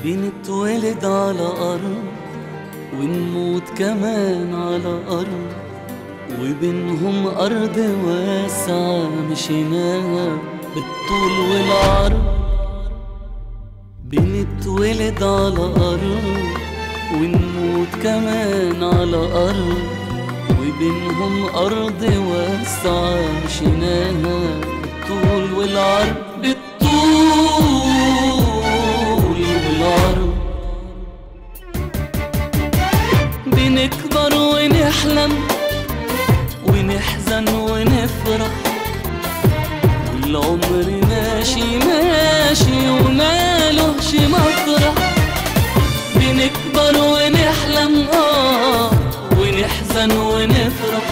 بنتولد على أرض ونموت كمان على أرض وبينهم أرض واسعة مشيناها بالطول والعرض بنتولد على أرض ونموت كمان على أرض وبينهم أرض واسعة مشيناها بالطول والعرض بالطول والعرض بنكبر ونحلم ونحزن ونفرح والعمر ماشي ماشي ومالهش مطرح بنكبر ونحلم اه ونحزن ونفرح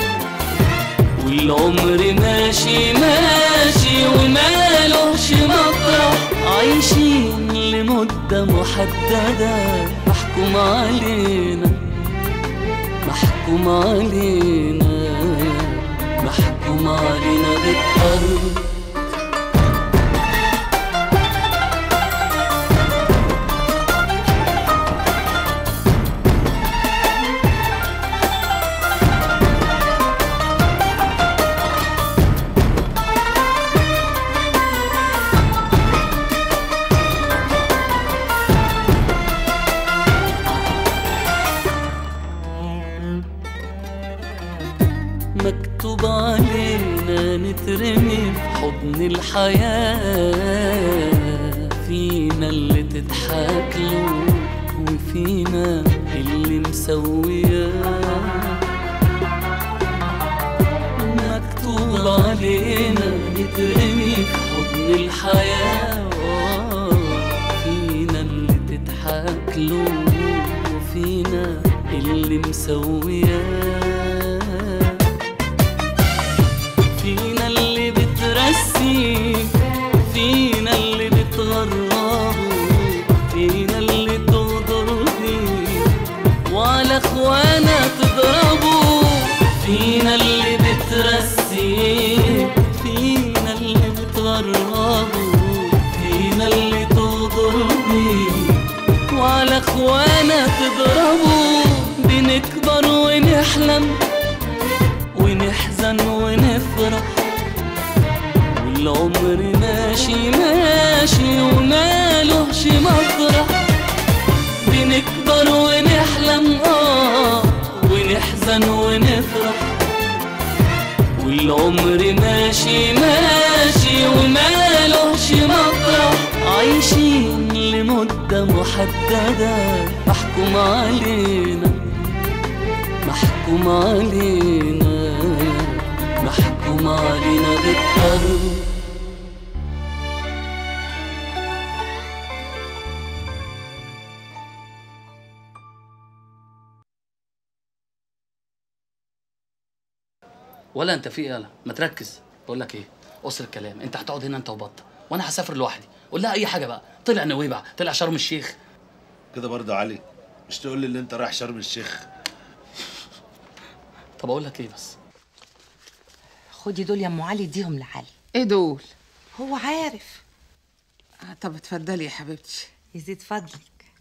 والعمر ماشي ماشي ومالهش مطرح عايشين لمدة محددة محكوم علينا محكوم علينا محكوم علينا بالأرض مكتوب علينا نترمي في حضن الحياة فينا اللي تضحك له وفينا اللي مسوياه مكتوب علينا نترمي في حضن الحياة فينا اللي تضحك له وفينا اللي مسوياه فينا اللي بترسي فينا اللي بتغربه فينا اللي تغدر فيه وعلى اخوانا تضربوا فينا اللي بترسي فينا اللي بتغربوا فينا اللي تغدر فيه وعلى اخوانا تضربوا بنكبر ونحلم ونحزن ونفرح والعمر ماشي ماشي ومالهش مطرح بنكبر ونحلم اه ونحزن ونفرح والعمر ماشي ماشي ومالهش مطرح عايشين لمدة محددة محكوم علينا محكوم علينا محكوم علينا بالأرض ولا انت في ايه يالا ما تركز بقول لك ايه قصر الكلام انت هتقعد هنا انت وبطه وانا هسافر لوحدي قول لها اي حاجه بقى طلع نويبع طلع شرم الشيخ كده برضه علي مش تقول لي اللي انت رايح شرم الشيخ طب اقول لك ايه بس خدي دول يا ام علي اديهم لعلي ايه دول هو عارف آه طب اتفضلي يا حبيبتي يزيد فضلك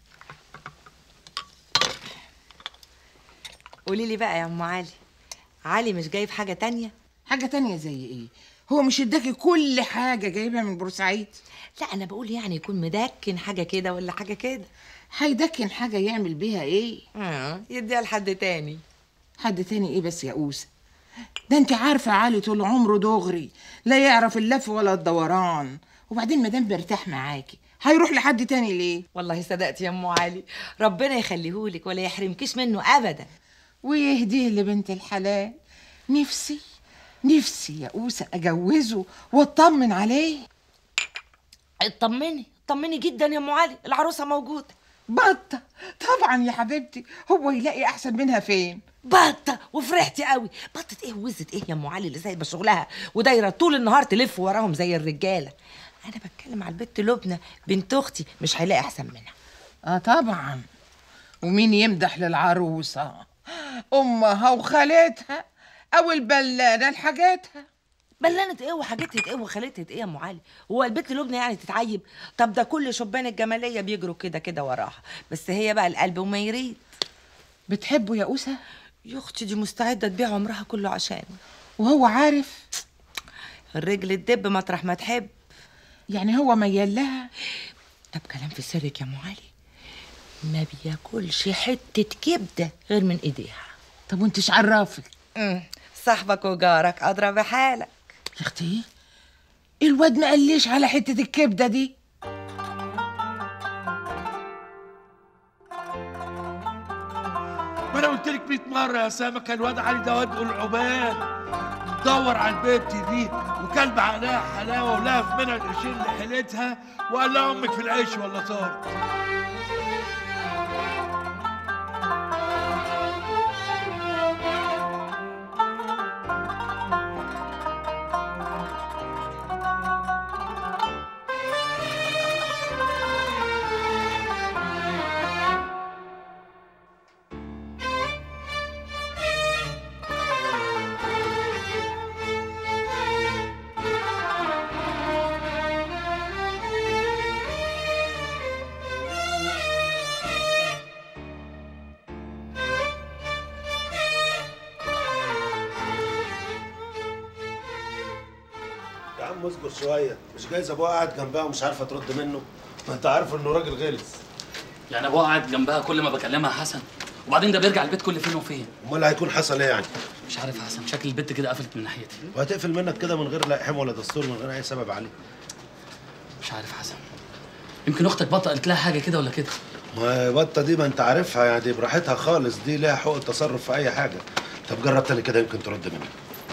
قولي لي بقى يا ام علي علي مش جايب حاجه تانية حاجه تانية زي ايه هو مش اداكي كل حاجه جايبها من بورسعيد لا انا بقول يعني يكون مدكن حاجه كده ولا حاجه كده هيدكن حاجه يعمل بيها ايه اه يديها لحد تاني حد تاني ايه بس يا اوسه ده انت عارفه علي طول عمره دغري لا يعرف اللف ولا الدوران وبعدين ما دام مرتاح معاكي هيروح لحد تاني ليه والله صدقتي يا ام علي ربنا يخليهولك ولا يحرمكيش منه ابدا ويهديه لبنت الحلال نفسي نفسي يا اوسه اجوزه واطمن عليه اطمني اطمني جدا يا ام علي العروسه موجوده بطه طبعا يا حبيبتي هو يلاقي احسن منها فين بطه وفرحتي قوي بطه ايه وزت ايه يا ام علي اللي سايبه شغلها ودايره طول النهار تلف وراهم زي الرجاله انا بتكلم على البت لبنى بنت اختي مش هيلاقي احسن منها اه طبعا ومين يمدح للعروسه امها وخالتها او البلانه لحاجاتها بلنت ايه وحاجتها ايه وخالتها ايه يا ام علي هو البت لبنى يعني تتعيب طب ده كل شبان الجماليه بيجروا كده كده وراها بس هي بقى القلب وما يريد بتحبه يا أوسة يا اختي دي مستعده تبيع عمرها كله عشانه وهو عارف الرجل تدب مطرح ما تحب يعني هو ميال لها طب كلام في سرك يا ام علي ما بياكلش حته كبده غير من ايديها طب وانتش عرافك امم صاحبك وجارك ادرى بحالك يا اختي الواد ما قاليش على حتة الكبدة دي ما انا قلت لك 100 مره يا سمكه الواد علي ده واد العباد دور على البنت دي وكلب عليها حلاوه ولهف منها القرشين اللي حلتها وقال لها امك في العيش ولا صار يا عم اصبر شويه مش جايز ابوها قاعد جنبها ومش عارفه ترد منه ما انت عارف انه راجل غلس يعني ابوها قاعد جنبها كل ما بكلمها حسن وبعدين ده بيرجع البيت كل فين وفين امال هيكون حصل ايه يعني مش عارف حسن شكل البت كده قفلت من ناحيتي وهتقفل منك كده من غير لا احم ولا دستور من غير اي سبب عليه مش عارف حسن يمكن اختك بطه قالت لها حاجه كده ولا كده ما بطه دي ما انت عارفها يعني دي براحتها خالص دي ليها حقوق التصرف في اي حاجه طب جرب تاني كده يمكن ترد منك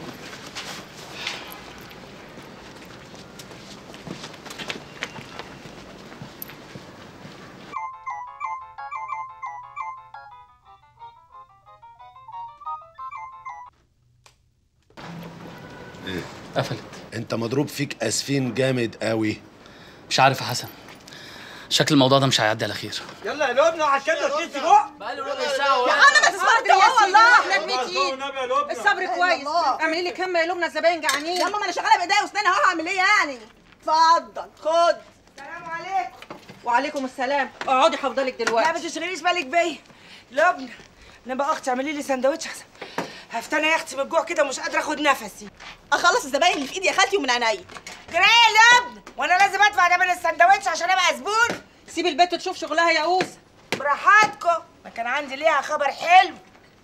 قفلت انت مضروب فيك اسفين جامد قوي مش عارف يا حسن شكل الموضوع ده مش هيعدي على خير يلا يا لبنى وعشان تشتري سجق بقاله ربع ساعة يا عم ما تصبر ده والله احنا بميت ايد والنبي يا لبنى الصبر كويس اعملي لي كم يا لبنى الزباين جعانين يلا ما انا شغاله بايديا واسناني اهو هعمل ايه يعني اتفضل خد السلام عليكم وعليكم السلام اقعدي هفضلك لا دلوقتي ما تشغليش بالك بيا لبنى انا بقى اختي اعملي لي سندوتش احسن هفتنى يا اختي من الجوع كده ومش قادره اخد نفسي اخلص الزباين اللي في ايدي يا خالتي ومن عينيا جرى يا لبنى وانا لازم ادفع ثمن السندوتش عشان ابقى زبون سيب البت تشوف شغلها يا اوسه براحتكم ما كان عندي ليها خبر حلو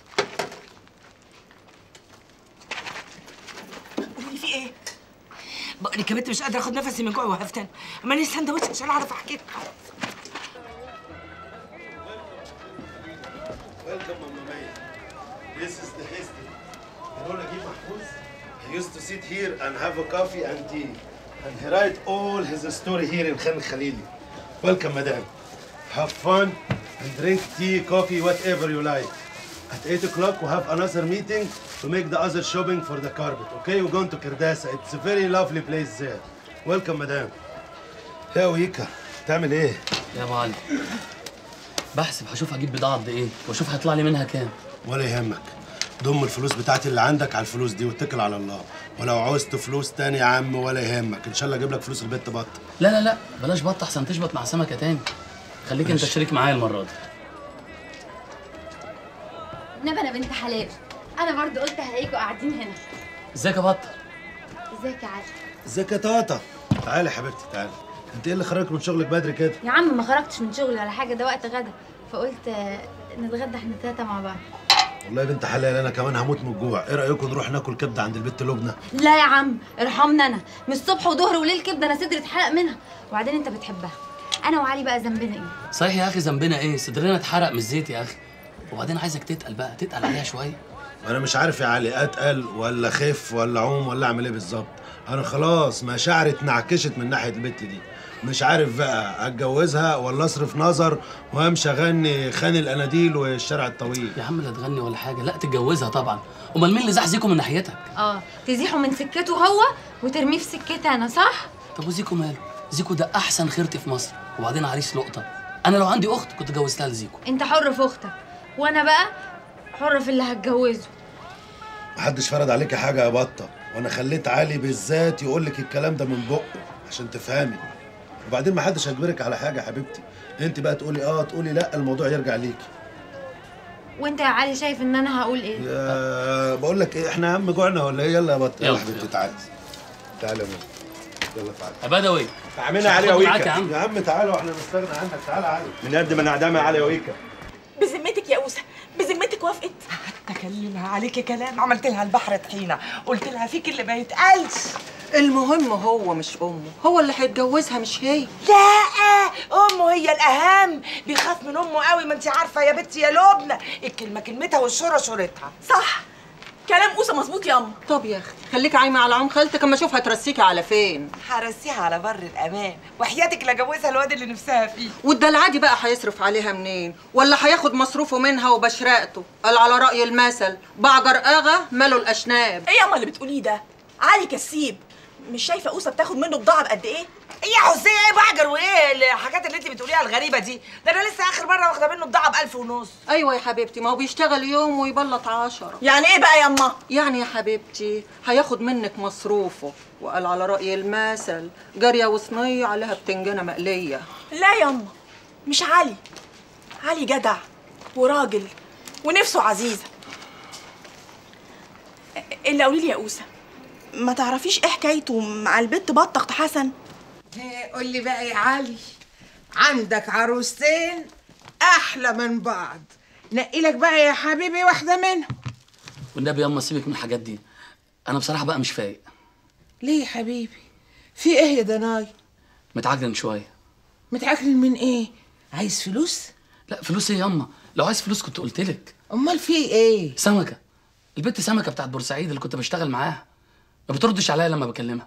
قولي في ايه بقول لك يا بنت مش قادره اخد نفسي من جوع وهفتن اما لي سندوتش عشان اعرف احكي لك Welcome, Mama May. This is the history. You know Naguib Mahfouz? He used to sit here and have a coffee and tea. And he write all his story here in Khan Khalili. Welcome, madam. Have fun and drink tea, coffee, whatever you like. At 8 o'clock, we have another meeting to make the other shopping for the carpet. Okay, we're going to Kardasa. It's a very lovely place there. Welcome, madam. يا ويكا تعمل ايه؟ يا ابو علي بحسب هشوف هجيب بضاعه قد ايه واشوف هيطلع لي منها كام ولا يهمك ضم الفلوس بتاعتي اللي عندك على الفلوس دي واتكل على الله ولو عوزت فلوس تاني يا عم ولا يهمك ان شاء الله اجيب لك فلوس البت بط لا لا لا بلاش بط احسن تشبط مع سمكه تاني خليك انت شريك معايا المره دي نبى انا بنت حلال انا برضو قلت هلاقيكوا قاعدين هنا ازيك يا بط ازيك يا علي ازيك يا طاطا تعالي يا حبيبتي تعالي انت ايه اللي خرجك من شغلك بدري كده يا عم ما خرجتش من شغلي ولا حاجه ده وقت غدا فقلت آه، نتغدى احنا التلاته مع بعض والله يا بنت حلال انا كمان هموت من الجوع ايه رايكم نروح ناكل كبده عند البت لبنى لا يا عم ارحمنا انا من الصبح وظهر وليل كبده انا صدري اتحرق منها وبعدين انت بتحبها انا وعلي بقى ذنبنا ايه صحيح يا اخي ذنبنا ايه صدرنا اتحرق من الزيت يا اخي وبعدين عايزك تتقل بقى تتقل عليها شويه انا مش عارف يا علي اتقل ولا خف ولا عوم ولا اعمل ايه بالظبط انا خلاص مشاعري اتنعكشت من ناحيه البت دي مش عارف بقى اتجوزها ولا اصرف نظر وامشي اغني خان الاناديل والشارع الطويل يا عم لا تغني ولا حاجه لا تتجوزها طبعا امال مين اللي زحزيكم من ناحيتك اه تزيحه من سكته هو وترميه في سكتي انا صح طب وزيكو ماله زيكو ده احسن خيرتي في مصر وبعدين عريس لقطه انا لو عندي اخت كنت جوزتها لزيكو انت حر في اختك وانا بقى حر في اللي هتجوزه محدش فرض عليكي حاجه يا بطه وانا خليت علي بالذات يقول لك الكلام ده من بقه عشان تفهمي وبعدين ما حدش هيجبرك على حاجه يا حبيبتي انت بقى تقولي اه تقولي لا الموضوع يرجع ليكي وانت يا علي شايف ان انا هقول ايه يا بقول لك ايه احنا يا عم جوعنا ولا ايه يلا يا بط يلا يلا. يا حبيبتي تعالي تعالي يا ماما يلا تعالي يا بدوي عمنا علي هاخد معاك ويكا يا عم. يا عم تعالوا احنا نستغنى عنك تعالى علي من قد ما انا عدام يا علي ويكا بذمتك يا اوسه بذمتك وافقت تكلمها عليكي كلام عملت لها البحر طحينه قلت لها فيك اللي ما يتقالش المهم هو مش امه هو اللي هيتجوزها مش هي لا امه هي الاهم بيخاف من امه قوي ما انت عارفه يا بنتي يا لبنى الكلمه كلمتها والشوره شورتها صح كلام اوسه مظبوط ياما طب يا اختي خليكي عايمه على عم خالتك اما اشوف هترسيكي على فين هرسيها على بر الامان وحياتك لا جوزها الواد اللي نفسها فيه والدلعادي بقى هيصرف عليها منين ولا هياخد مصروفه منها وبشرقته قال على رأي المثل بعجر اغا ماله الاشناب ايه ياما اللي بتقوليه ده علي كسيب مش شايفه اوسه بتاخد منه بضاعه بقد ايه ايه يا حسين ايه بعجر وايه الحاجات اللي انت بتقوليها الغريبه دي ده انا لسه اخر مره واخده منه بضاعه بألف ونص ايوه يا حبيبتي ما هو بيشتغل يوم ويبلط عشرة يعني ايه بقى ياما يعني يا حبيبتي هياخد منك مصروفه وقال على رأي المثل جارية وصينية عليها بتنجانة مقلية لا ياما مش علي علي جدع وراجل ونفسه عزيزه الا قولي لي يا اوسه ما تعرفيش ايه حكايته مع البت بطخت حسن قول لي بقى يا علي عندك عروستين احلى من بعض نقي لك بقى يا حبيبي واحده منهم والنبي ياما سيبك من الحاجات دي انا بصراحه بقى مش فايق ليه يا حبيبي في ايه يا دناي متعجن شويه متعكرن من ايه عايز فلوس لا فلوس ايه ياما لو عايز فلوس كنت قلت لك امال في ايه سمكه البت سمكه بتاعت بورسعيد اللي كنت بشتغل معاها ما بتردش عليا لما بكلمها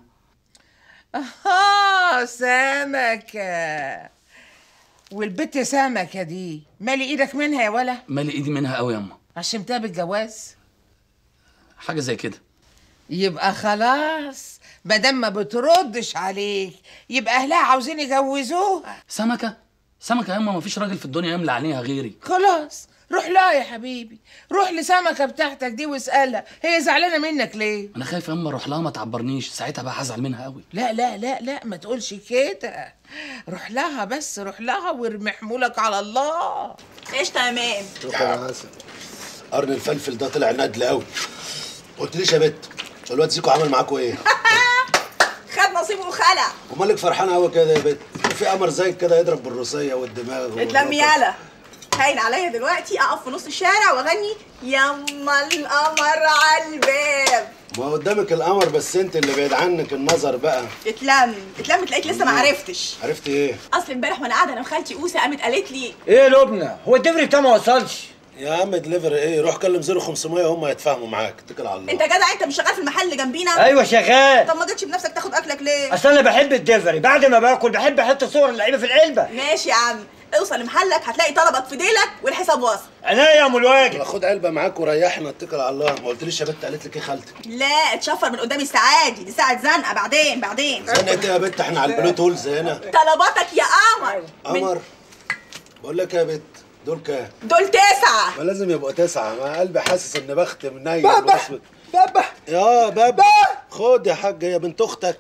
اه سمكه والبت سمكه دي مالي ايدك منها يا ولا مالي ايدي منها قوي ياما عشمتها بالجواز حاجه زي كده يبقى خلاص مادام ما بتردش عليك يبقى اهلها عاوزين يجوزوها سمكه سمكه ياما ما فيش راجل في الدنيا يملى عينيها غيري خلاص روح لها يا حبيبي روح لسمكه بتاعتك دي واسالها هي زعلانه منك ليه انا خايف ياما اروح لها ما تعبرنيش ساعتها بقى هزعل منها قوي لا لا لا لا ما تقولش كده روح لها بس روح لها وارمي حمولك على الله ايش تمام شكرا يا حسن قرن الفلفل ده طلع ندل قوي قلتليش يا بت الواد زيكو عمل معاكوا ايه؟ خد نصيبه وخلع ومالك فرحانه قوي كده يا بت؟ في قمر زيك كده يضرب بالروسيه والدماغ اتلم يالا هاين عليا دلوقتي اقف في نص الشارع واغني يما القمر على الباب ما قدامك القمر بس انت اللي بعيد عنك النظر بقى اتلم اتلم تلاقيك لسه ما عرفتش عرفت ايه؟ اصل امبارح وانا قاعده انا وخالتي اوسه قامت قالت لي ايه يا لبنى هو الدفري بتاعه ما وصلش يا عم دليفري ايه روح كلم 0500 هم يتفاهموا معاك اتكل على الله انت جدع انت مش شغال في المحل اللي جنبينا ايوه شغال طب ما جيتش بنفسك تاخد اكلك ليه اصل انا بحب الدفري بعد ما باكل بحب احط صور اللعيبه في العلبه ماشي يا عم اوصل لمحلك هتلاقي طلبك في ديلك والحساب واصل انا يا ام الواجب خد علبه معاك وريحنا اتكل على الله ما قلتليش يا بت قالت لك ايه خالتك لا اتشفر من قدامي السعادي دي ساعه زنقه بعدين بعدين زنقت ايه يا بت احنا على البلو تولز هنا طلباتك يا قمر من- قمر بقول لك يا بت دول كام؟ دول تسعه ما لازم يبقوا تسعة ما قلبي حاسس ان بخت منيل بابا وأسود. بابا يا بابا خد يا حاج هي بنت اختك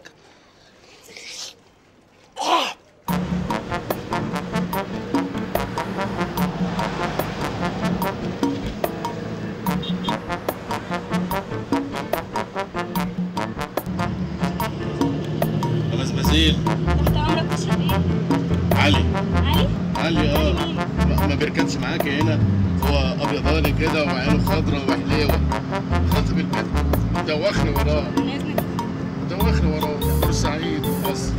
خمس بازيل تحت امرك تشرب ايه؟ علي علي؟ علي اه ما- ما بيركبش معاكي هنا هو ابيضاني كده وعينه خضرا وحليوه خاطب البيت دوخني وراه انا اذنك دوخني وراه بورسعيد مصر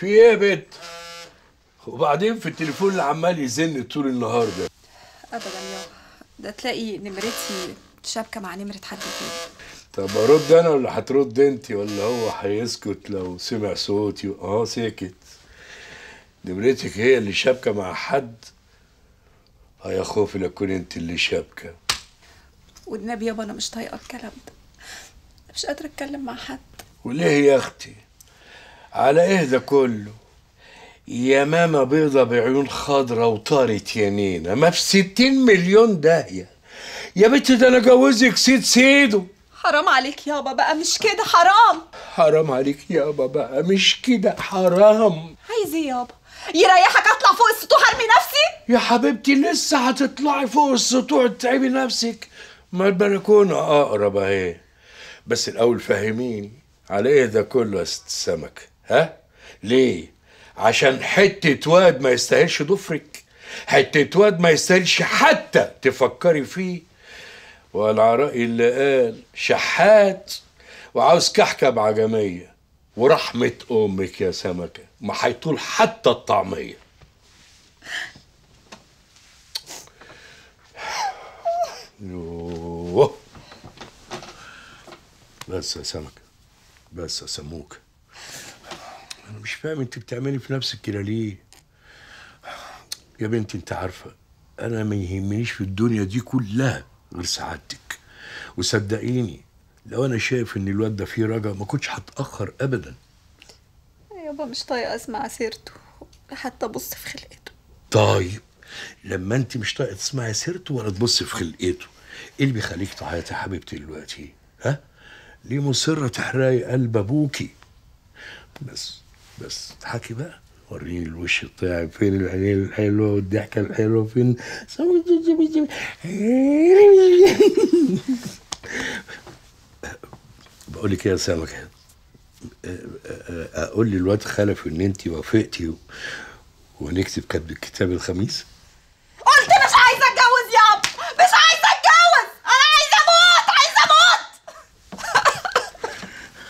في ايه يا بت وبعدين في التليفون اللي عمال يزن طول النهار ده ابدا يا ده تلاقي نمرتي شابكه مع نمره حد تاني طب ارد انا ولا هترد انت ولا هو هيسكت لو سمع صوتي اه سكت نمرتك هي اللي شابكه مع حد اه يا خوفي لا تكون انت اللي شابكه والنبي يابا انا مش طايقه الكلام ده أنا مش قادره اتكلم مع حد وليه يا اختي على ايه ده كله يا ماما بيضة بعيون خضرة وطارت يمينة ما في ستين مليون داهية يا بنت ده انا جوزك سيد سيده حرام عليك يابا بقى مش كده حرام حرام عليك يابا بقى مش كده حرام عايز ايه يابا يريحك اطلع فوق السطوح ارمي نفسي يا حبيبتي لسه هتطلعي فوق السطوع تتعبي نفسك ما البلكونة أقرب أهي بس الأول فهميني على إيه ده كله يا ست السمك ها؟ ليه؟ عشان حتة واد ما يستاهلش ضفرك حتة واد ما يستاهلش حتى تفكري فيه والعراء اللي قال شحات وعاوز كحكة بعجمية ورحمة أمك يا سمكة ما هيطول حتى الطعمية يوه بس يا سمكة بس يا سموكة أنا مش فاهم أنت بتعملي في نفسك كده ليه يا بنتي أنت عارفة أنا ما يهمنيش في الدنيا دي كلها غير سعادتك وصدقيني لو أنا شايف إن الواد ده فيه رجا ما كنتش هتأخر أبدا يابا مش طايقه اسمع سيرته حتى ابص في خلقته طيب لما انت مش طايقه تسمعي سيرته ولا تبصي في خلقته ايه اللي بيخليك تعيطي يا حبيبتي دلوقتي ها ليه مصره تحرقي قلب ابوكي بس بس اضحكي بقى وريني الوش بتاعك فين العينين الحلوه والضحكه الحلوه فين بقول لك إيه يا سمكه اقول للواد خلف ان انت وافقتي و... ونكتب كتب الكتاب الخميس قلت مش عايزه اتجوز يابا مش عايزه اتجوز انا عايزه اموت عايزه اموت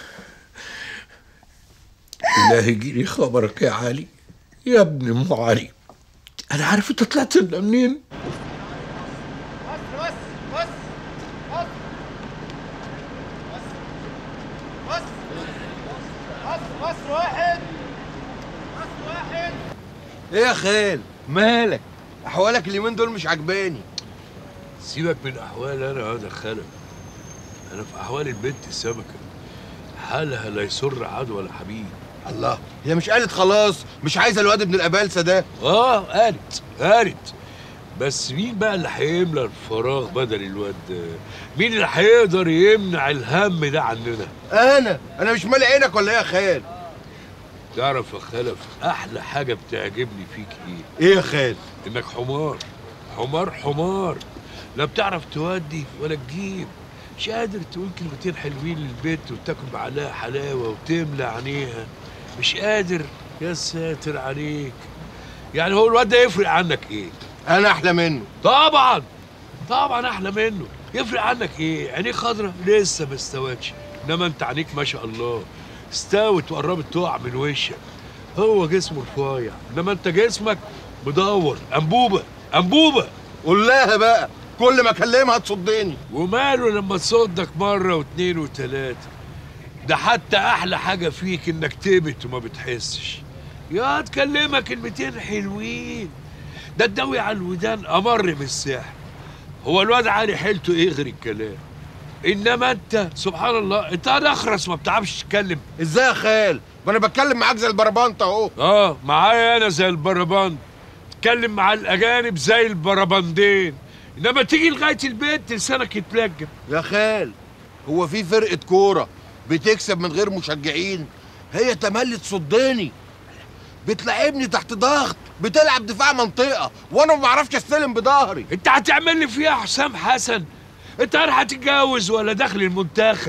الله يجيلي خبرك يا علي يا ابن ام علي انا عارف انت طلعت لنا منين بس بس بس بس بس بس واحد بس واحد ايه يا خال مالك احوالك اليومين دول مش عجباني سيبك من احوال انا هذا خلف انا في احوال البنت السمكه حالها لا يسر عدو ولا حبيب الله هي مش قالت خلاص مش عايزه الواد ابن الابالسه ده اه قالت قالت بس مين بقى اللي هيملى الفراغ بدل الواد ده؟ مين اللي هيقدر يمنع الهم ده عننا انا انا مش مالي عينك ولا ايه يا خال تعرف يا خلف احلى حاجه بتعجبني فيك ايه ايه يا خال انك حمار حمار حمار لا بتعرف تودي ولا تجيب مش قادر تقول كلمتين حلوين للبيت وتاكل معلقه حلاوه وتملى عينيها مش قادر يا ساتر عليك يعني هو الواد ده يفرق عنك ايه انا احلى منه طبعا طبعا احلى منه يفرق عنك ايه عينيه خضرة لسه ما استوتش انما انت عينيك ما شاء الله استوت وقربت تقع من وشك هو جسمه رفيع انما انت جسمك مدور انبوبه انبوبه قول لها بقى كل ما اكلمها تصدني وماله لما تصدك مره واتنين وتلاته ده حتى احلى حاجه فيك انك تبت وما بتحسش يا تكلمك كلمتين حلوين ده الدوي على الودان امر من السحر هو الواد عاري حيلته ايه غير الكلام انما انت سبحان الله انت اخرس ما بتعرفش تتكلم ازاي يا خال ما انا بتكلم معاك زي البربنت اهو اه معايا انا زي البربند اتكلم مع الاجانب زي البربندين انما تيجي لغايه البيت لسانك يتلجم يا خال هو في فرقه كوره بتكسب من غير مشجعين هي تملي تصدني بتلعبني تحت ضغط بتلعب دفاع منطقه وانا ما بعرفش استلم بظهري انت هتعمل لي فيها حسام حسن انت رايح هتتجوز ولا داخل المنتخب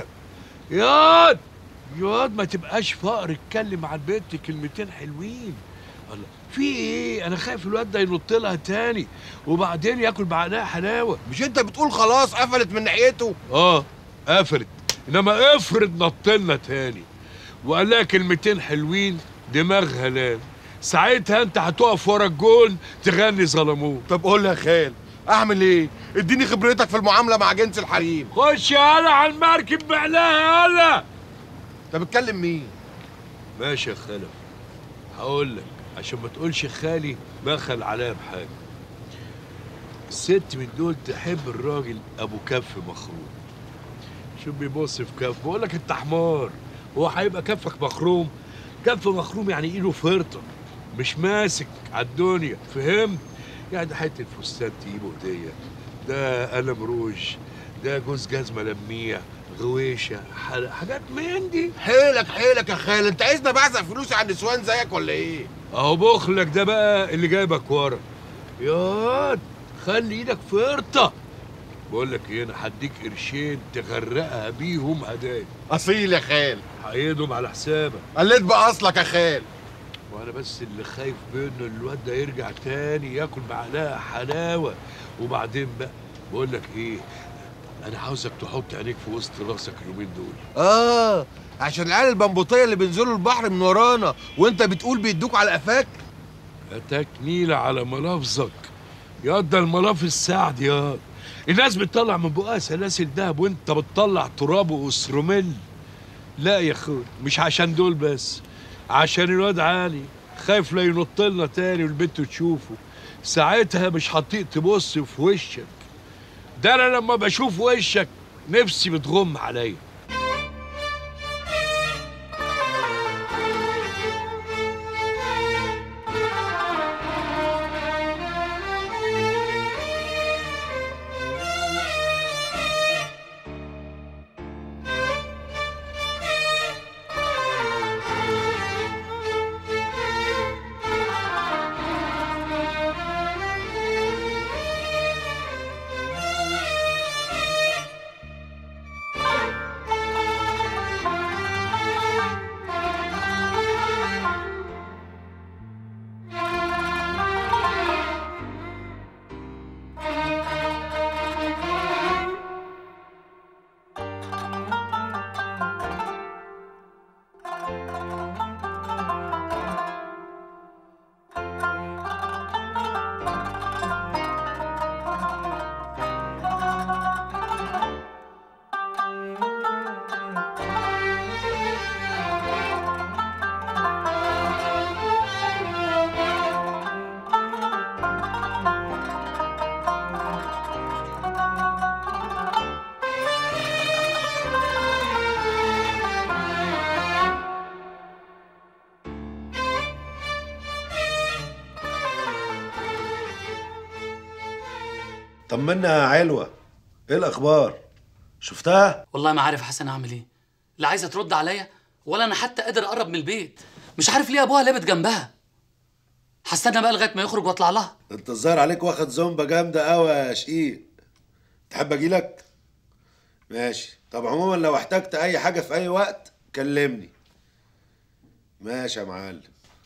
ياض ياض ما تبقاش فقر اتكلم مع البنت كلمتين حلوين الله في ايه انا خايف الواد ده ينط لها تاني وبعدين ياكل بعدها حلاوه مش انت بتقول خلاص قفلت من ناحيته اه قفلت انما افرض نط لنا تاني وقال لها كلمتين حلوين دماغ هلال ساعتها انت هتقف ورا الجون تغني ظلموه طب قول لي يا خال اعمل ايه اديني خبرتك في المعامله مع جنس الحريم خش يالا على المركب بعلاها يالا انت بتكلم مين ماشي يا خلف هقول لك عشان ما تقولش خالي بخل عليا بحاجه الست من دول تحب الراجل ابو كف مخروم شو بيبص في كف بقول لك انت حمار هو هيبقى كفك مخروم كف مخروم يعني ايده فرطه مش ماسك على الدنيا فهمت يعني ده حته فستان تجيبه هديه ده قلم روج ده جوز جزمه لميع غويشه ح- حاجات من دي حيلك حيلك يا خال انت عايزني بعزق فلوسي على النسوان زيك ولا ايه اهو بخلك ده بقى اللي جايبك ورا ياض خلي ايدك فرطه بقول لك ايه انا هديك قرشين تغرقها بيهم هدايا اصيل يا خال هيدهم على حسابك قلت باصلك يا خال وانا بس اللي خايف منه الواد ده يرجع تاني ياكل معلقه حلاوه وبعدين بقى بقول لك ايه انا عاوزك تحط عينيك في وسط راسك اليومين دول اه عشان العيال البنبوطيه اللي بينزلوا البحر من ورانا وانت بتقول بيدوك على قفاك تكنيلة على ملافظك يا ده الملاف السعد يا الناس بتطلع من بقها سلاسل دهب وانت بتطلع تراب واسروميل لا يا اخوي مش عشان دول بس عشان الواد عالي خايف لا ينط لنا تاني والبنت تشوفه ساعتها مش هتطيق تبص في وشك ده انا لما بشوف وشك نفسي بتغم عليا طمنا يا علوة ايه الاخبار شفتها والله ما عارف حسن اعمل ايه لا عايزه ترد عليا ولا انا حتى قادر اقرب من البيت مش عارف ليه ابوها لابت جنبها هستنى بقى لغايه ما يخرج واطلع لها انت الظاهر عليك واخد زومبا جامده قوي يا شقيق تحب اجيلك ماشي طب عموما لو احتجت اي حاجه في اي وقت كلمني ماشي يا معلم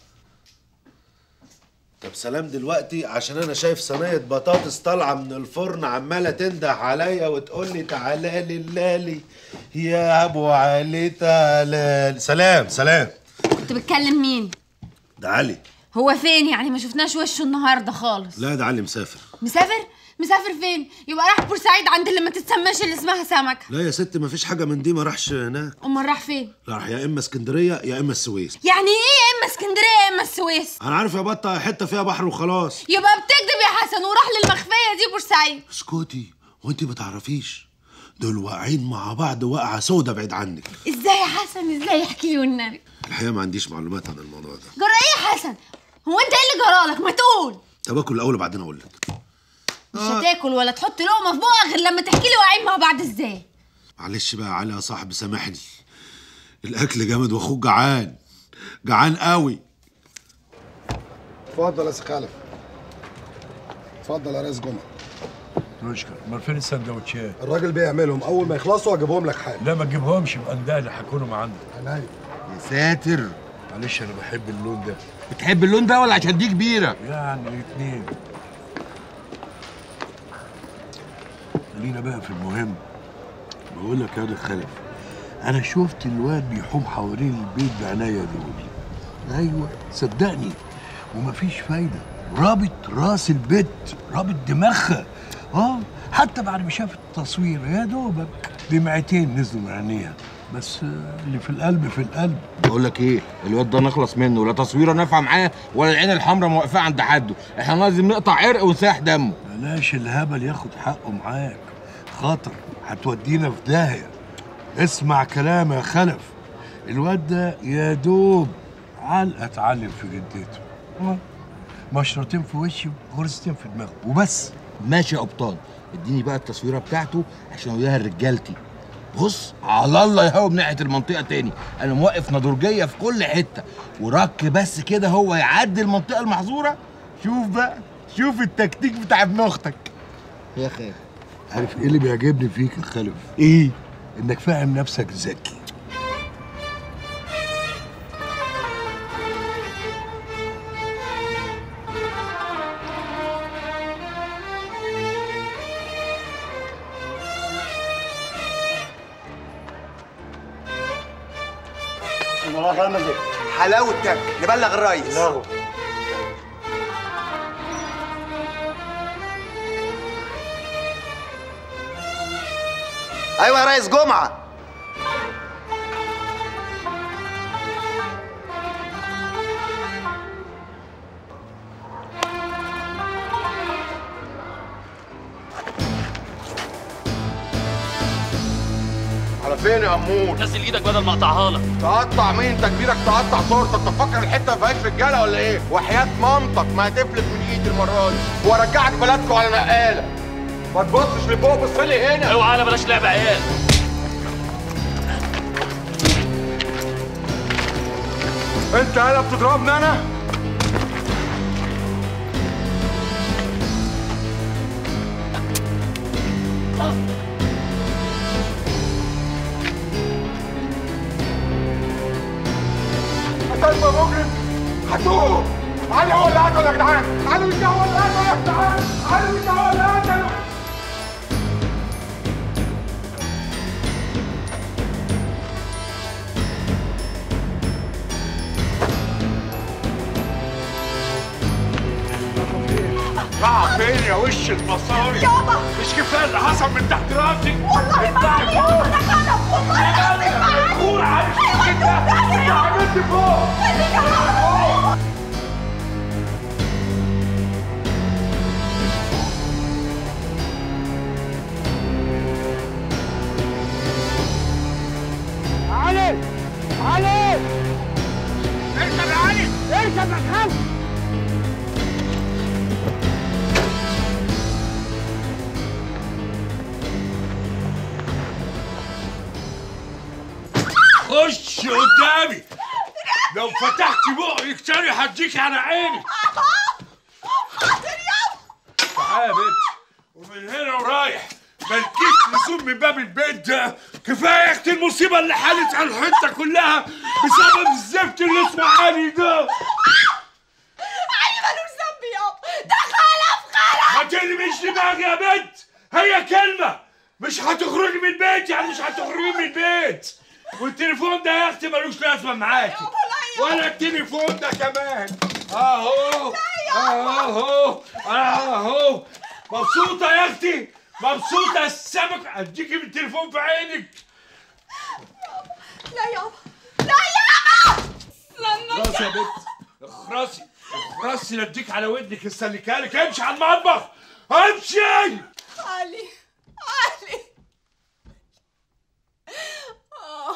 طب سلام دلوقتي عشان انا شايف صينيه بطاطس طالعه من الفرن عماله تنده عليا وتقول لي تعالى لي اللالي يا ابو علي تعالى لي. سلام سلام كنت بتكلم مين ده علي هو فين يعني ما شفناش وشه النهارده خالص لا ده علي مسافر مسافر مسافر فين يبقى راح بورسعيد عند اللي ما تتسماش اللي اسمها سمكه لا يا ست مفيش حاجه من دي ما راحش هناك امال راح فين راح يا اما اسكندريه يا اما السويس يعني ايه يا اما اسكندريه يا اما السويس انا عارف يا بطه حته فيها بحر وخلاص يبقى بتكذب يا حسن وراح للمخفيه دي بورسعيد اسكتي وانت ما تعرفيش دول واقعين مع بعض وقعه سودا بعيد عنك ازاي يا حسن ازاي احكي لي والنبي الحقيقه ما عنديش معلومات عن الموضوع ده جرى ايه يا حسن هو انت ايه اللي جرالك ما تقول طب اكل الاول وبعدين اقول لك مش هتاكل ولا تحط لقمه في بقك غير لما تحكي لي واقعين مع بعض ازاي معلش بقى يا علي يا صاحبي سامحني الاكل جامد واخوك جعان جعان قوي اتفضل يا سي خلف اتفضل يا ريس جمعه نشكر امال فين السندوتشات الراجل بيعملهم اول ما يخلصوا اجيبهم لك حالا لا ما تجيبهمش يبقى اندهلي هيكونوا معانا عينيا يا ساتر معلش انا بحب اللون ده بتحب اللون ده ولا عشان دي كبيره يعني الاثنين خلينا بقى في المهم بقول لك يا واد خلف انا شفت الواد بيحوم حوالين البيت بعناية دول ايوه صدقني ومفيش فايده رابط راس البت رابط دماغها اه حتى بعد ما شافت التصوير يا دوبك دمعتين نزلوا من عينيها بس آه، اللي في القلب في القلب بقول لك ايه الواد ده نخلص منه لا تصويره نافعه معاه ولا العين الحمراء موقفاه عند حده احنا لازم نقطع عرق ونسيح دمه بلاش الهبل ياخد حقه معاك خطر هتودينا في داهيه اسمع كلام يا خلف الواد ده يا دوب علقه اتعلم في جدته آه. مشرطين في وشه وغرزتين في دماغه وبس ماشي يا قبطان اديني بقى التصويره بتاعته عشان اوريها لرجالتي بص على الله يهوب ناحيه المنطقه تاني انا موقف نضرجيه في كل حته ورك بس كده هو يعدي المنطقه المحظوره شوف بقى شوف التكتيك بتاع ابن اختك يا خير عارف ايه اللي بيعجبني فيك يا خلف ايه انك فاهم نفسك ذكي الله غمزك حلاوتك نبلغ الريس لا ايوه يا ريس جمعه على فين يا امور نزل ايدك بدل ما اقطعها لك تقطع مين انت كبيرك تقطع تورته انت فاكر الحته ما فيهاش رجاله ولا ايه وحياه مامتك ما هتفلت من ايدي المره دي وارجعك بلدكم على نقاله ما تبصش لفوق بص لي هنا اوعى انا بلاش لعب عيال انت هلا بتضربني انا قتلت مجرم هتوه علي هو اللي قتله يا جدعان علي مش هو اللي قتله يا جدعان علي مش هو اللي قتله راح فين يا وش المصاري يابا. مش كفايه اللي حصل من تحت راسك والله ما علي يابا انا غلط والله العظيم ما علي قول عارف كده انت عملت فوق علي علي اركب يا علي اركب يا خالد خش قدامي لو فتحتي بقك تاني هديك على عيني تعالى يا بنت ومن هنا ورايح مالكيش لزوم من باب البيت ده كفايه يا اختي المصيبه اللي حالت على الحته كلها بسبب الزفت اللي اسمه علي ده علي ملوش ذنب يابا ده خلف خلف ما تلمش دماغي يا بنت هي كلمه مش هتخرجي من البيت يعني مش هتخرجي من البيت والتليفون ده يا اختي ملوش لازمه معاكي ولا التليفون ده كمان اهو اهو اهو مبسوطه يا اختي مبسوطه السمك اديكي من التليفون في عينك لا يابا لا يابا لما خلاص يا بنت اخرسي اخرسي نديك على ودنك السلكالك امشي على المطبخ امشي علي علي آه.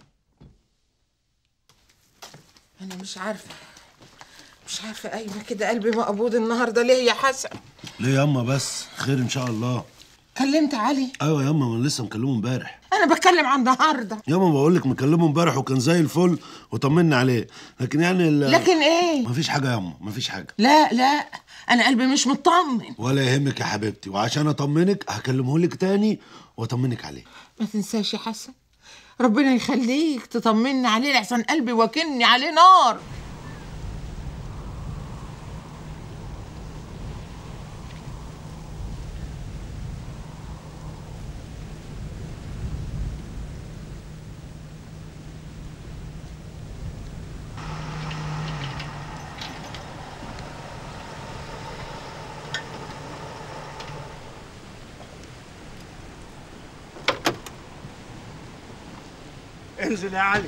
انا مش عارفه مش عارفه قايمه كده قلبي مقبوض النهارده ليه يا حسن ليه ياما بس خير ان شاء الله كلمت علي ايوه ياما ما أنا لسه مكلمه امبارح انا بتكلم عن النهارده ياما بقول لك مكلمه امبارح وكان زي الفل وطمنا عليه لكن يعني ال- لكن ايه مفيش حاجه ياما مفيش حاجه لا لا انا قلبي مش مطمن ولا يهمك يا حبيبتي وعشان اطمنك هكلمه لك تاني واطمنك عليه ما تنساش يا حسن ربنا يخليك تطمني عليه لحسن قلبي واكلني عليه نار انزل يا علي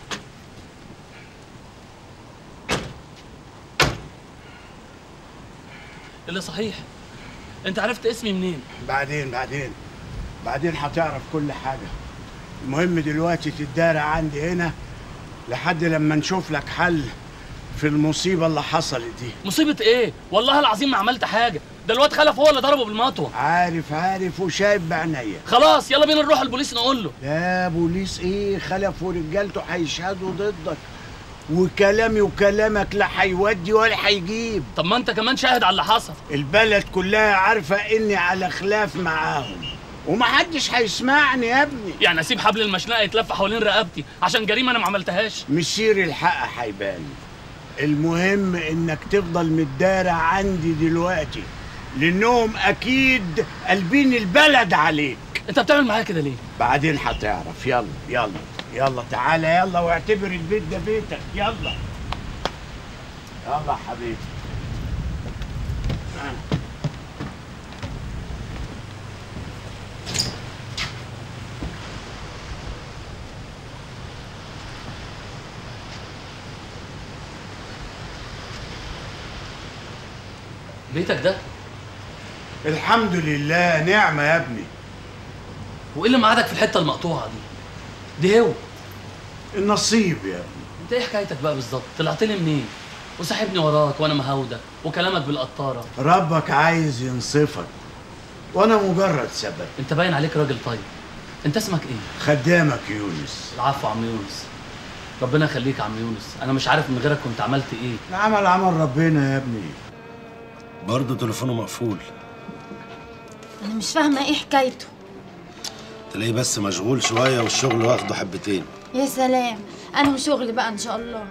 اللي صحيح انت عرفت اسمي منين بعدين بعدين بعدين هتعرف كل حاجة المهم دلوقتي تتدارى عندي هنا لحد لما نشوف لك حل في المصيبة اللي حصلت دي مصيبه ايه والله العظيم ما عملت حاجه ده الواد خلف هو اللي ضربه بالمطوه عارف عارف وشايف بعينيا خلاص يلا بينا نروح البوليس نقول له لا بوليس ايه خلف ورجالته هيشهدوا ضدك وكلامي وكلامك لا هيودي ولا هيجيب طب ما انت كمان شاهد على اللي حصل البلد كلها عارفة اني على خلاف معاهم ومحدش هيسمعني يا ابني يعني اسيب حبل المشنقه يتلف حوالين رقبتي عشان جريمه انا ما عملتهاش مسير الحق هيبان المهم انك تفضل متدارى عندي دلوقتي لانهم اكيد قلبين البلد عليك انت بتعمل معايا كده ليه بعدين هتعرف يلا يلا يلا تعالى يلا واعتبر البيت ده بيتك يلا يلا حبيبي آه. بيتك ده الحمد لله نعمة يا ابني وايه اللي معادك في الحته المقطوعه دي دي هو النصيب يا ابني انت ايه حكايتك بقى بالظبط طلعت لي منين وساحبني وراك وانا مهودك وكلامك بالقطاره ربك عايز ينصفك وانا مجرد سبب انت باين عليك راجل طيب انت اسمك ايه خدامك يونس العفو يا عم يونس ربنا يخليك يا عم يونس انا مش عارف من غيرك كنت عملت ايه العمل عمل ربنا يا ابني برضه تليفونه مقفول انا مش فاهمه ايه حكايته تلاقيه بس مشغول شويه والشغل واخده حبتين يا سلام انا وشغلي بقى ان شاء الله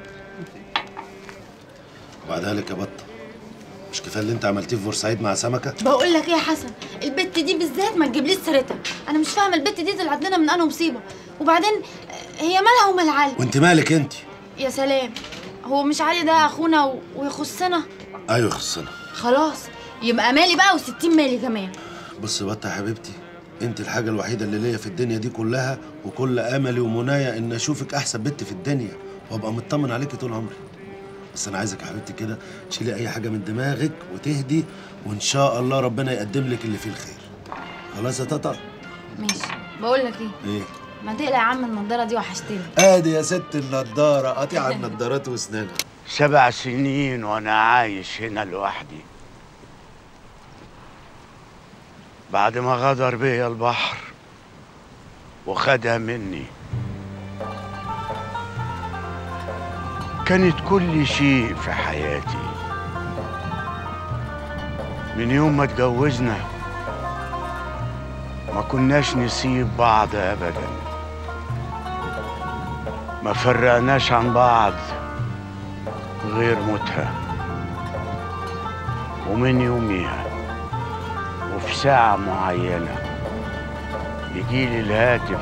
وبعدها لك يا بطه مش كفايه اللي انت عملتيه في بورسعيد مع سمكه بقول لك ايه يا حسن البت دي بالذات ما تجيبليش سيرتها انا مش فاهمه البت دي طلعت لنا من انهي مصيبه وبعدين آه، هي مالها ومال علي وانت مالك انت يا سلام هو مش علي ده اخونا و... ويخصنا ايوه خصنا خلاص يبقى مالي بقى وستين مالي كمان بص يا بطه يا حبيبتي انت الحاجه الوحيده اللي ليا في الدنيا دي كلها وكل املي ومنايا ان اشوفك احسن بنت في الدنيا وابقى مطمن عليكي طول عمري بس انا عايزك يا حبيبتي كده تشيلي اي حاجه من دماغك وتهدي وان شاء الله ربنا يقدم لك اللي فيه الخير خلاص يا تطا ماشي بقول لك ايه ايه ما تقلق يا عم النضاره دي وحشتني ادي يا ست النضاره قاطعه النضارات واسنانها سبع سنين وانا عايش هنا لوحدي بعد ما غدر بيا البحر وخدها مني كانت كل شيء في حياتي من يوم ما اتجوزنا ما كناش نسيب بعض ابدا ما فرقناش عن بعض غير موتها ومن يوميها وفي ساعة معينة يجيلي الهاتف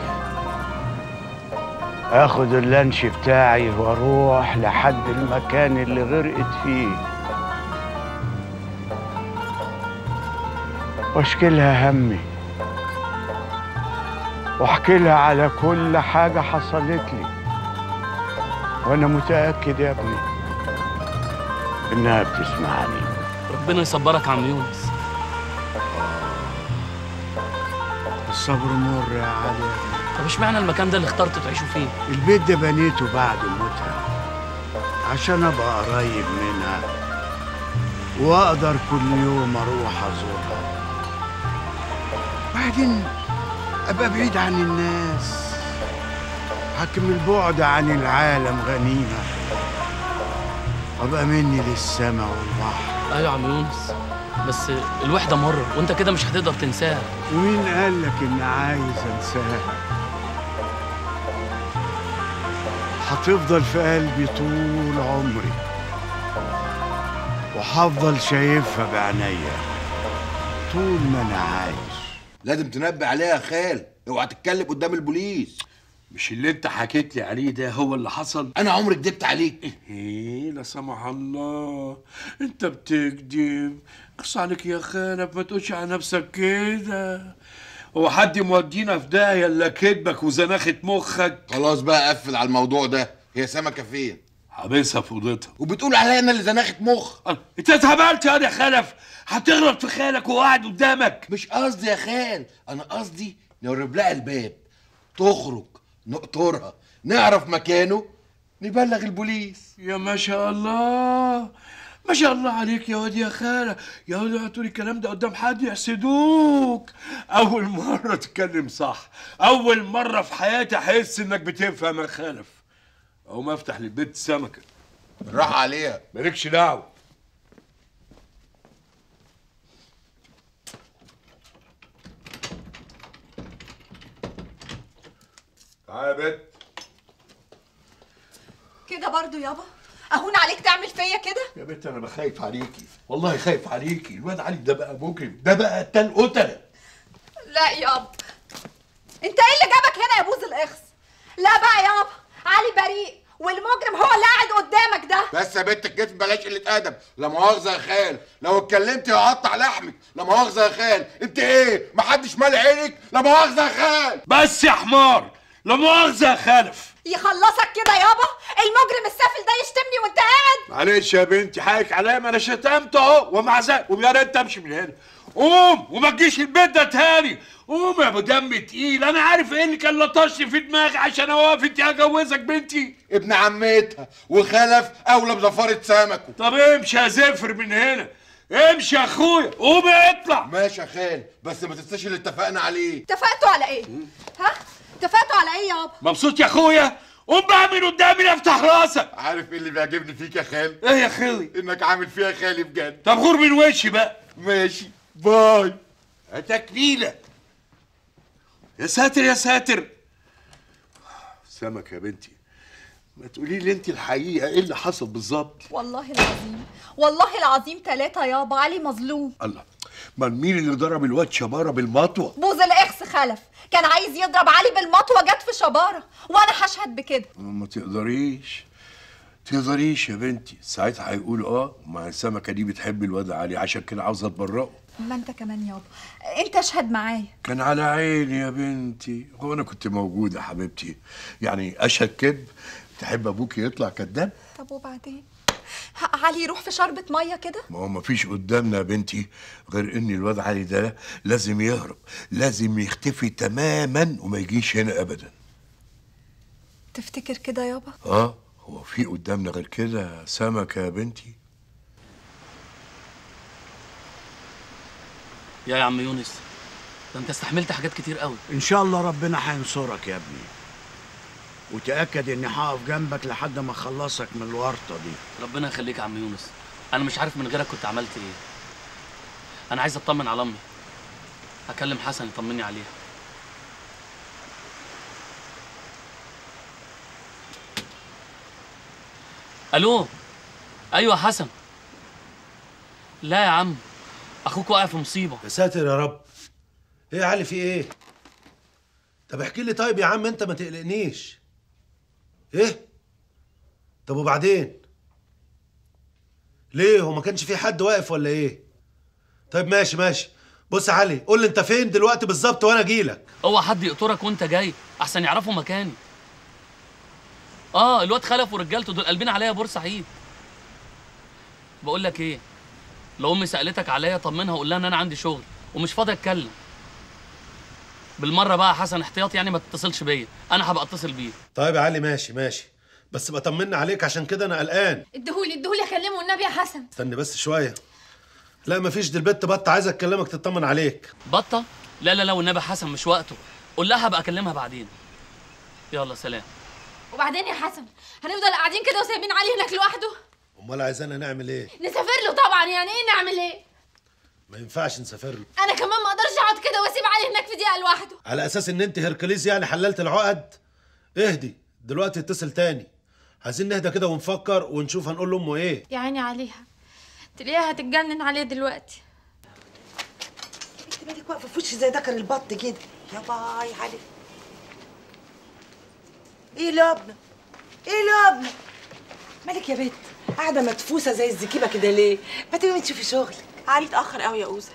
اخد اللانش بتاعي واروح لحد المكان اللي غرقت فيه واشكي لها همي واحكي لها على كل حاجة حصلت لي وانا متأكد يا ابني انها بتسمعني ربنا يصبرك يا عم يونس الصبر مر يا علي طب اشمعنى المكان ده اللي اخترت تعيشوا فيه البيت ده بنيته بعد موتها عشان ابقى قريب منها واقدر كل يوم اروح ازورها بعدين ابقى بعيد عن الناس حكم البعد عن العالم غنيمه وابقى مني للسما والبحر ايوه يا عم يونس بس الوحده مره وانت كده مش هتقدر تنساها ومين قال لك اني عايز انساها هتفضل في قلبي طول عمري وهفضل شايفها بعينيا طول ما انا عايش لازم تنبه عليها يا خال اوعى تتكلم قدام البوليس مش اللي انت حكيت لي عليه ده هو اللي حصل انا عمري كدبت عليك ايه لا سمح الله انت بتكذب قص عليك يا خالد ما تقولش على نفسك كده هو حد مودينا في داهيه الا كدبك وزناخه مخك خلاص بقى قفل على الموضوع ده هي سمكه فين حابسها في اوضتها وبتقول عليا انا اللي زناخه مخ انت اتهبلت يا خلف هتغلط في خالك وهو قاعد قدامك مش قصدي يا خال انا قصدي نقرب لها الباب تخرج نقطرها نعرف مكانه نبلغ البوليس يا ما شاء الله ما شاء الله عليك يا واد يا خالة يا واد هتقولي الكلام ده قدام حد يحسدوك أول مرة تتكلم صح أول مرة في حياتي أحس إنك بتفهم يا خالف أقوم أفتح للبيت سمكة راح عليها مالكش دعوة تعالى يا بنت كده برضو يابا اهون عليك تعمل فيا كده يا بنت انا بخايف عليكي والله خايف عليكي الواد علي ده بقى مجرم ده بقى قتال قتله لا يابا انت ايه اللي جابك هنا يا بوز الاخس لا بقى يابا علي بريء والمجرم هو اللي قاعد قدامك ده بس يا بنت الكتف بلاش قله ادب لا مؤاخذه يا خال لو اتكلمت هقطع لحمك لا مؤاخذه يا خال انت ايه محدش مال عينك لا مؤاخذه يا خال بس يا حمار لا مؤاخذه يا خلف يخلصك كده يابا المجرم السافل ده يشتمني وانت قاعد معلش يا بنتي حقك عليا ما انا شتمت اهو ومع ذلك ويا ريت امشي من هنا قوم وما تجيش البيت ده تاني قوم يا ابو دم تقيل انا عارف ايه اللي كان لطشني في دماغي عشان اوافق انت هجوزك بنتي ابن عمتها وخلف اولى بزفاره سمكه طب امشي يا زفر من هنا امشي يا اخويا قوم اطلع ماشي يا خال بس ما تنساش اللي اتفقنا عليه اتفقتوا على ايه ها اتفقتوا على ايه يابا مبسوط يا اخويا قوم بقى من قدامي افتح راسك عارف ايه اللي بيعجبني فيك يا خال ايه يا خالي انك عامل فيها خالي بجد طب غور من وشي بقى ماشي باي تكليله يا ساتر يا ساتر سمك يا بنتي ما تقولي لي انت الحقيقه ايه اللي حصل بالظبط والله العظيم والله العظيم ثلاثة يابا علي مظلوم الله ما مين اللي ضرب الواد شباره بالمطوه بوز الاخس خلف كان عايز يضرب علي بالمطوه جت في شباره وانا هشهد بكده ما تقدريش تقدريش يا بنتي ساعتها هيقولوا اه ما السمكه دي بتحب الواد علي عشان كده عاوزه تبرئه ما انت كمان يابا انت اشهد معايا كان على عيني يا بنتي هو انا كنت موجوده يا حبيبتي يعني اشهد كذب تحب ابوك يطلع كذاب طب وبعدين ه- علي يروح في شربة مية كده ما هو مفيش قدامنا يا بنتي غير ان الواد علي ده لازم يهرب لازم يختفي تماما وما يجيش هنا ابدا تفتكر كده يابا اه هو في قدامنا غير كده سمكه يا بنتي يا يا عم يونس ده انت استحملت حاجات كتير قوي ان شاء الله ربنا هينصرك يا ابني وتاكد اني هقف جنبك لحد ما اخلصك من الورطه دي ربنا يخليك يا عم يونس انا مش عارف من غيرك كنت عملت ايه انا عايز اطمن على امي هكلم حسن يطمني عليها الو ايوه حسن لا يا عم اخوك واقع في مصيبه يا ساتر يا رب ايه يا علي في ايه طب احكي لي طيب يا عم انت ما تقلقنيش ايه طب وبعدين ليه هو ما كانش في حد واقف ولا ايه طيب ماشي ماشي بص يا علي قول لي انت فين دلوقتي بالظبط وانا اجيلك اوعى حد يقطرك وانت جاي احسن يعرفوا مكاني اه الواد خلف ورجالته دول قلبين عليا بورسعيد بقول لك ايه لو امي سالتك عليا طمنها وقول لها ان انا عندي شغل ومش فاضي اتكلم بالمره بقى يا حسن احتياط يعني ما تتصلش بيا انا هبقى اتصل بيه طيب يا علي ماشي ماشي بس بطمنا عليك عشان كده انا قلقان اديهولي اديهولي اكلمه النبي يا حسن استني بس شويه لا مفيش دي البت بط عايزه اكلمك تطمن عليك بطه لا لا لا والنبي حسن مش وقته قول لها هبقى اكلمها بعدين يلا سلام وبعدين يا حسن هنفضل قاعدين كده وسايبين علي هناك لوحده امال عايزانا نعمل ايه نسافر له طبعا يعني ايه نعمل ايه ما ينفعش نسافر له انا كمان ما اقدرش اقعد كده واسيب علي هناك في دقيقه لوحده على اساس ان انت هركليز يعني حللت العقد اهدي دلوقتي اتصل تاني عايزين نهدى كده ونفكر ونشوف هنقول لامه ايه يا عيني عليها تلاقيها هتتجنن عليه دلوقتي انت مالك واقفه في وشي زي دكر البط كده يا باي علي ايه لبنى ايه لبنى مالك يا بت قاعده مدفوسه زي الزكيبه كده ليه ما تقومي تشوفي شغلك علي اتاخر قوي يا اوزه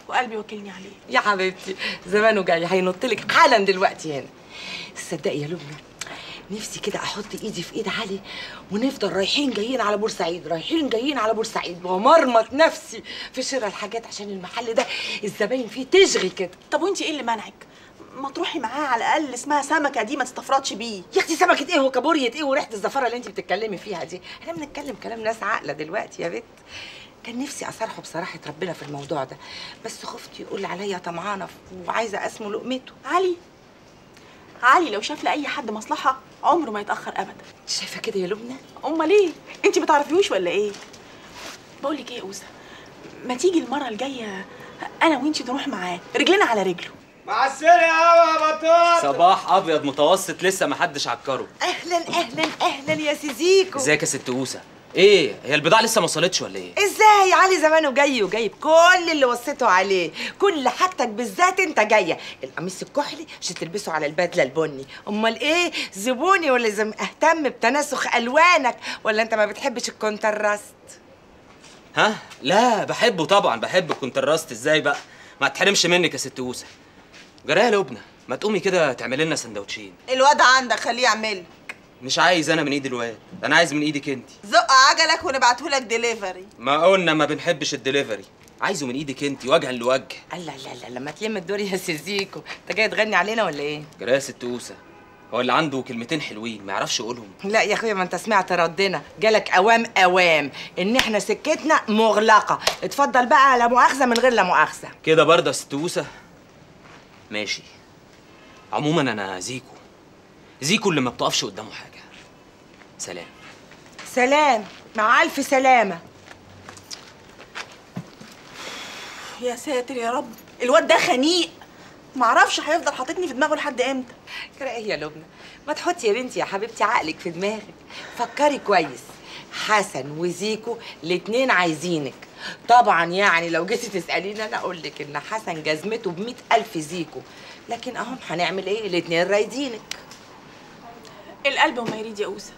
وقلبي وكلني عليه يا حبيبتي زمانه جاي هينط لك حالا دلوقتي هنا تصدقي يا لبنى نفسي كده احط ايدي في ايد علي ونفضل رايحين جايين على بورسعيد رايحين جايين على بورسعيد ومرمط نفسي في شراء الحاجات عشان المحل ده الزباين فيه تشغي كده طب وانت ايه اللي منعك ما تروحي معاه على الاقل اسمها سمكه دي ما تستفردش بيه يا اختي سمكه ايه وكابورية ايه وريحه الزفاره اللي انت بتتكلمي فيها دي احنا بنتكلم كلام ناس عاقله دلوقتي يا بت كان نفسي اصارحه بصراحه ربنا في الموضوع ده بس خفت يقول عليا طمعانه وعايزه اسمه لقمته علي علي لو شاف لاي حد مصلحه عمره ما يتاخر ابدا شايفه كده يا لبنى امال ايه انت بتعرفيهوش ولا ايه بقول لك ايه يا اوسه ما تيجي المره الجايه انا وانت نروح معاه رجلنا على رجله مع السلامة يا بطاط صباح ابيض متوسط لسه ما حدش عكره اهلا اهلا اهلا يا سيزيكو ازيك يا ست اوسه ايه هي البضاعه لسه ما وصلتش ولا ايه ازاي علي زمانه جاي وجايب كل اللي وصيته عليه كل حاجتك بالذات انت جايه القميص الكحلي عشان تلبسه على البدله البني امال ايه زبوني ولا لازم اهتم بتناسخ الوانك ولا انت ما بتحبش الكونتراست ها لا بحبه طبعا بحب الكونتراست ازاي بقى ما تحرمش منك يا ست اوسه جرايه يا لبنى ما تقومي كده تعملي لنا سندوتشين الواد عندك خليه يعمل مش عايز انا من ايد الواد انا عايز من ايدك انت زق عجلك ونبعتهولك ديليفري ما قلنا ما بنحبش الدليفري عايزه من ايدك انت وجها لوجه الله لا لا لما تلم الدور يا سيزيكو انت جاي تغني علينا ولا ايه جرايه يا ست اوسه هو اللي عنده كلمتين حلوين ما يعرفش يقولهم لا يا اخويا ما انت سمعت ردنا جالك اوام اوام ان احنا سكتنا مغلقه اتفضل بقى لا مؤاخذه من غير لا مؤاخذه كده برضه يا ست اوسه ماشي عموما انا زيكو زيكو اللي ما بتقفش قدامه حاجه سلام سلام مع الف سلامه يا ساتر يا رب الواد ده خنيق معرفش هيفضل حاططني في دماغه لحد امتى كده ايه يا لبنى ما تحطي يا بنتي يا حبيبتي عقلك في دماغك فكري كويس حسن وزيكو الاتنين عايزينك طبعا يعني لو جيتي تساليني انا اقول لك ان حسن جزمته ب ألف زيكو لكن اهم هنعمل ايه الاتنين رايدينك القلب وما يريد يا اوسه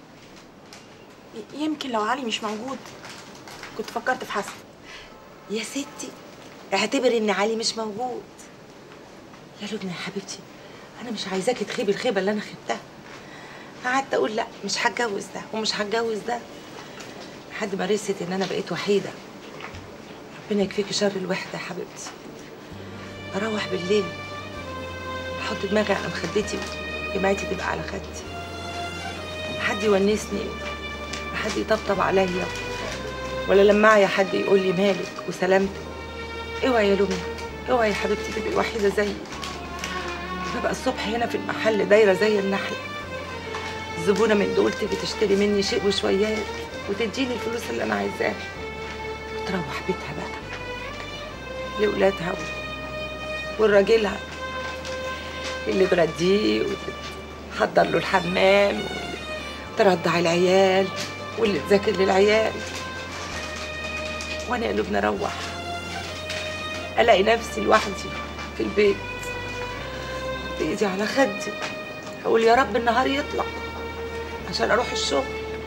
ي- يمكن لو علي مش موجود كنت فكرت في حسن يا ستي اعتبري ان علي مش موجود يا لبنى يا حبيبتي انا مش عايزاكي تخيبي الخيبه اللي انا خبتها قعدت اقول لا مش هتجوز ده ومش هتجوز ده لحد ما رست ان انا بقيت وحيده ربنا يكفيكي شر الوحده يا حبيبتي اروح بالليل احط دماغي على مخدتي جماعتي تبقى على خدتي حد يونسني حد يطبطب عليا ولا لما معايا حد يقول لي مالك وسلامتك اوعي يا لمي اوعي يا حبيبتي تبقي وحيده زيي ببقى الصبح هنا في المحل دايره زي النحله الزبونه من دول تيجي تشتري مني شيء وشويات وتديني الفلوس اللي انا عايزاها وتروح بيتها بقى لاولادها والراجلها اللي تغديه وتحضر له الحمام واللي ترضع العيال واللي تذاكر للعيال وانا يا لبنى اروح الاقي نفسي لوحدي في البيت ايدي على خدي اقول يا رب النهار يطلع عشان اروح الشغل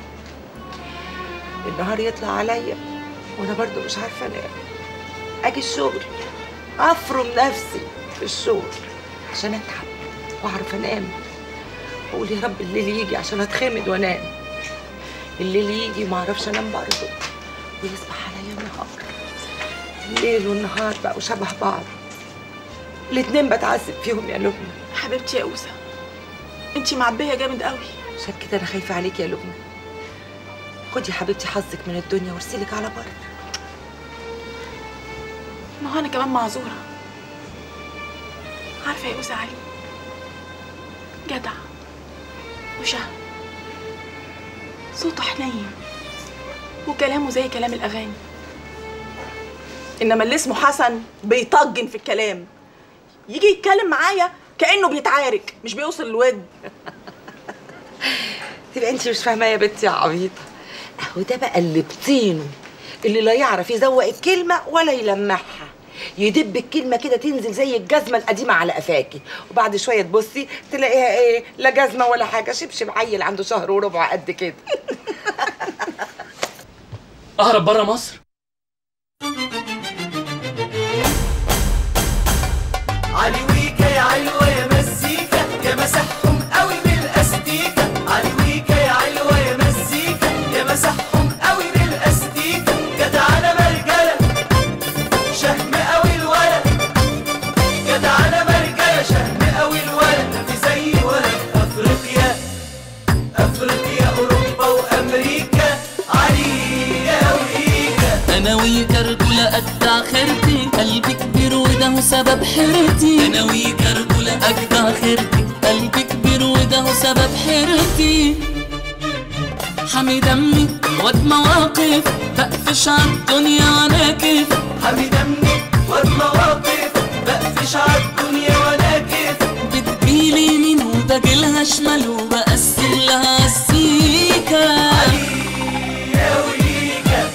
النهار يطلع عليا وانا برضو مش عارفه انام اجي الشغل افرم نفسي في الشغل عشان اتعب واعرف انام واقول يا رب الليل يجي عشان اتخمد وانام الليل يجي وما اعرفش انام برضه ويصبح عليا النهار الليل والنهار بقوا شبه بعض الاتنين بتعذب فيهم يا لبنى حبيبتي يا اوسه انتي معبيه جامد قوي عشان كده انا خايفه عليك يا لبنى خدي يا حبيبتي حظك من الدنيا وارسلك على بر ما هو انا كمان معذوره عارفه يا اوسه علي جدع وشهم صوته حنين وكلامه زي كلام الاغاني انما اللي اسمه حسن بيطجن في الكلام يجي يتكلم معايا كانه بيتعارك مش بيوصل الود تبقى انت مش فاهمه يا بنتي يا عبيطه اهو ده بقى اللي بطينه اللي لا يعرف يزوق الكلمه ولا يلمعها يدب الكلمه كده تنزل زي الجزمه القديمه على قفاكي وبعد شويه تبصي تلاقيها ايه لا جزمه ولا حاجه شبشب عيل عنده شهر وربع قد كده اهرب بره مصر ويكركل أجدع خيرتي قلبي كبير وده هو سبب حيرتي أنا ويكركل أجدع خيرتي قلبي كبير وده هو سبب حيرتي حمي دمي واد مواقف بقفش عالدنيا وانا كيف حمي دمي واد مواقف بقفش عالدنيا وانا كيف بتجيلي يمين وبجيلها شمال وبقسم لها السيكة يا ويكا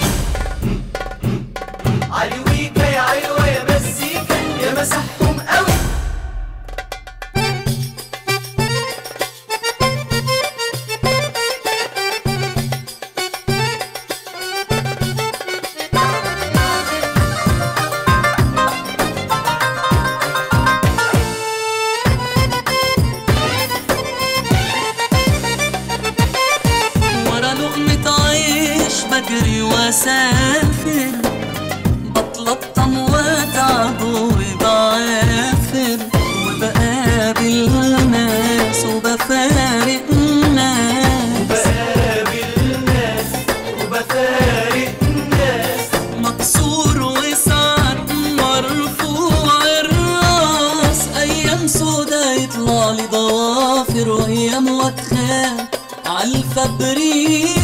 علي ويكا يا علوة يا مزيكا يا مسحهم قوي ورا لقمة عيش بجري واسافر بتلطم واتعب وبعافر وبقابل ناس وبفارق ناس بقابل ناس وبفارق ناس مكسور وساعات مرفوع الراس ايام سودا يطلع لي ضوافر وايام واتخان عالفبريق